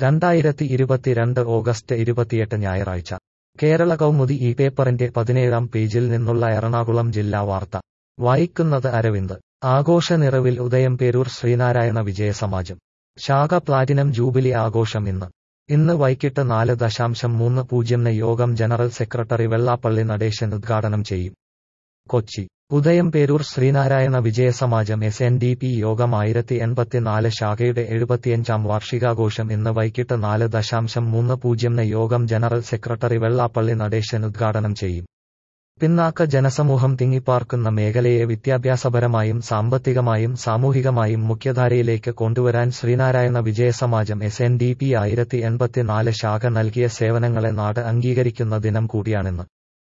രണ്ടായിരത്തി ഇരുപത്തിരണ്ട് ഓഗസ്റ്റ് ഇരുപത്തിയെട്ട് ഞായറാഴ്ച കേരള കൗമുദി ഈ പേപ്പറിന്റെ പതിനേഴാം പേജിൽ നിന്നുള്ള എറണാകുളം ജില്ലാ വാർത്ത വായിക്കുന്നത് അരവിന്ദ് ആഘോഷ നിറവിൽ ഉദയം പേരൂർ ശ്രീനാരായണ വിജയസമാജം ശാഖ പ്ലാറ്റിനം ജൂബിലി ആഘോഷം ഇന്ന് ഇന്ന് വൈകിട്ട് നാല് ദശാംശം മൂന്ന് പൂജ്യംന് യോഗം ജനറൽ സെക്രട്ടറി വെള്ളാപ്പള്ളി നടേശൻ ഉദ്ഘാടനം ചെയ്യും Kochi Udayam Peroor Sreenarayana Vijayasamajam S N D P Yogam ആയിരത്തി എൺപത്തിനാല് ശാഖയുടെ എഴുപത്തിയഞ്ചാം വാർഷികാഘോഷം ഇന്ന് വൈകിട്ട് നാല് ദശാംശം മൂന്ന് പൂജ്യംന് യോഗം ജനറൽ സെക്രട്ടറി വെള്ളാപ്പള്ളി നടേശൻ ഉദ്ഘാടനം ചെയ്യും പിന്നാക്ക ജനസമൂഹം തിങ്ങിപ്പാർക്കുന്ന മേഖലയെ വിദ്യാഭ്യാസപരമായും സാമ്പത്തികമായും സാമൂഹികമായും മുഖ്യധാരയിലേക്ക് കൊണ്ടുവരാൻ Sreenarayana Vijayasamajam S N D P ആയിരത്തി എൺപത്തിനാല് ശാഖ നൽകിയ സേവനങ്ങളെ നാട് അംഗീകരിക്കുന്ന ദിനം കൂടിയാണിന്ന്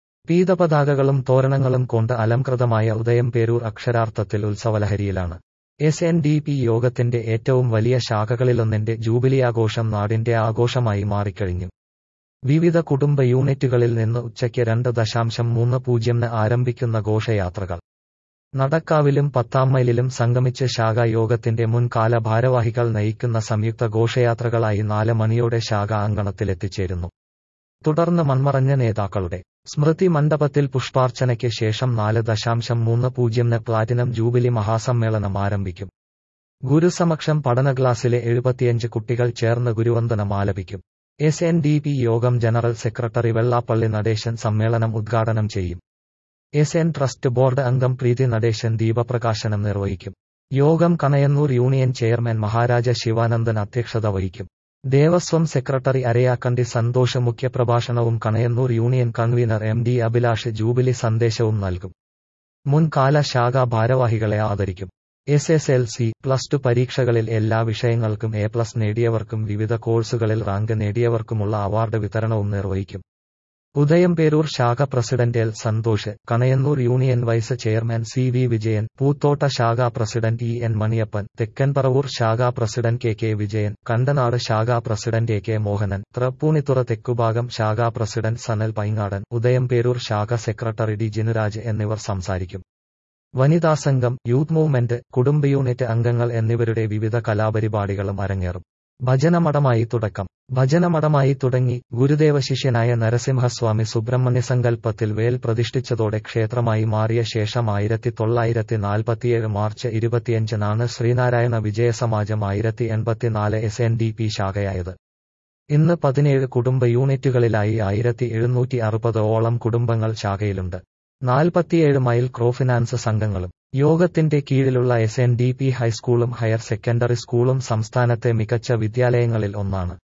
പീതപതാകകളും തോരണങ്ങളും കൊണ്ട് അലംകൃതമായ ഉദയം പേരൂർ അക്ഷരാർത്ഥത്തിൽ ഉത്സവലഹരിയിലാണ് എസ് എൻ ഡി പി യോഗത്തിന്റെ ഏറ്റവും വലിയ ശാഖകളിലൊന്നിന്റെ ജൂബിലി ആഘോഷം നാടിന്റെ ആഘോഷമായി മാറിക്കഴിഞ്ഞു വിവിധ കുടുംബ യൂണിറ്റുകളിൽ നിന്ന് ഉച്ചയ്ക്ക് രണ്ട് ദശാംശം മൂന്ന് പൂജ്യംന് ആരംഭിക്കുന്ന ഘോഷയാത്രകൾ നടക്കാവിലും പത്താം മൈലിലും സംഗമിച്ച് ശാഖാ യോഗത്തിന്റെ മുൻകാല ഭാരവാഹികൾ നയിക്കുന്ന സംയുക്ത ഘോഷയാത്രകളായി നാല് മണിയോടെ ശാഖ അങ്കണത്തിലെത്തിച്ചേരുന്നു തുടർന്ന് മൺമറഞ്ഞ നേതാക്കളുടെ സ്മൃതി മണ്ഡപത്തിൽ പുഷ്പാർച്ചനയ്ക്ക് ശേഷം നാല് ദശാംശം മൂന്ന് പൂജ്യംന് പ്ലാറ്റിനം ജൂബിലി മഹാസമ്മേളനം ആരംഭിക്കും ഗുരുസമക്ഷം പഠന ക്ലാസ്സിലെ എഴുപത്തിയഞ്ച് കുട്ടികൾ ചേർന്ന് ഗുരുവന്ദനം ആലപിക്കും S N D P Yogam general secretary Vellappally Natesan സമ്മേളനം ഉദ്ഘാടനം ചെയ്യും എസ് എൻ ട്രസ്റ്റ് ബോർഡ് അംഗം പ്രീതി നടേശൻ ദീപപ്രകാശനം നിർവഹിക്കും യോഗം കണയന്നൂർ യൂണിയൻ ചെയർമാൻ മഹാരാജ ശിവാനന്ദൻ അധ്യക്ഷത വഹിക്കും ദേവസ്വം സെക്രട്ടറി അരയാക്കണ്ടി സന്തോഷ് മുഖ്യപ്രഭാഷണവും Kanayannoor union convener M D Abhilash jubilee സന്ദേശവും നൽകും മുൻകാല ശാഖാ ഭാരവാഹികളെ ആദരിക്കും S S L C plus two പരീക്ഷകളിൽ എല്ലാ വിഷയങ്ങൾക്കും എ പ്ലസ് നേടിയവർക്കും വിവിധ കോഴ്സുകളിൽ റാങ്ക് നേടിയവർക്കുമുള്ള അവാർഡ് വിതരണവും നിർവഹിക്കും ഉദയം പേരൂർ ശാഖ president L Santhosh Kanayannoor union vice chairman C V Vijayan Poothotta ശാഖാ president E N Maniyappan Thekkanparavoor ശാഖാ president K K Vijayan Kandanad ശാഖാ president A K Mohanan Tripunithura തെക്കുഭാഗം ശാഖാ പ്രസിഡന്റ് സനൽ പൈങ്ങാടൻ ഉദയം പേരൂർ ശാഖ സെക്രട്ടറി ഡി ജിനുരാജ് എന്നിവർ സംസാരിക്കും വനിതാ സംഘം യൂത്ത് മൂവ്മെന്റ് കുടുംബ യൂണിറ്റ് അംഗങ്ങൾ എന്നിവരുടെ വിവിധ കലാപരിപാടികളും അരങ്ങേറും ഭജനമഠമായി തുടക്കം ഭജനമഠമായി തുടങ്ങി ഗുരുദേവ ശിഷ്യനായ നരസിംഹസ്വാമി സുബ്രഹ്മണ്യ സങ്കല്പത്തിൽ വേൽ പ്രതിഷ്ഠിച്ചതോടെ ക്ഷേത്രമായി മാറിയ ശേഷം ആയിരത്തി തൊള്ളായിരത്തി നാൽപ്പത്തിയേഴ് മാർച്ച് ഇരുപത്തിയഞ്ചിനാണ് ശ്രീനാരായണ വിജയസമാജം ആയിരത്തി എൺപത്തിനാല് എസ് എൻ ഡി പി ശാഖയായത് ഇന്ന് പതിനേഴ് കുടുംബ യൂണിറ്റുകളിലായി ആയിരത്തി എഴുന്നൂറ്റി അറുപത് ഓളം കുടുംബങ്ങൾ ശാഖയിലുണ്ട് നാൽപ്പത്തിയേഴ് മൈൽ ക്രോഫിനാൻസ് സംഘങ്ങളും യോഗത്തിന്റെ കീഴിലുള്ള എസ് എൻ ഡി പി ഹൈസ്കൂളും ഹയർ സെക്കൻഡറി സ്കൂളും സംസ്ഥാനത്തെ മികച്ച വിദ്യാലയങ്ങളിൽ ഒന്നാണ്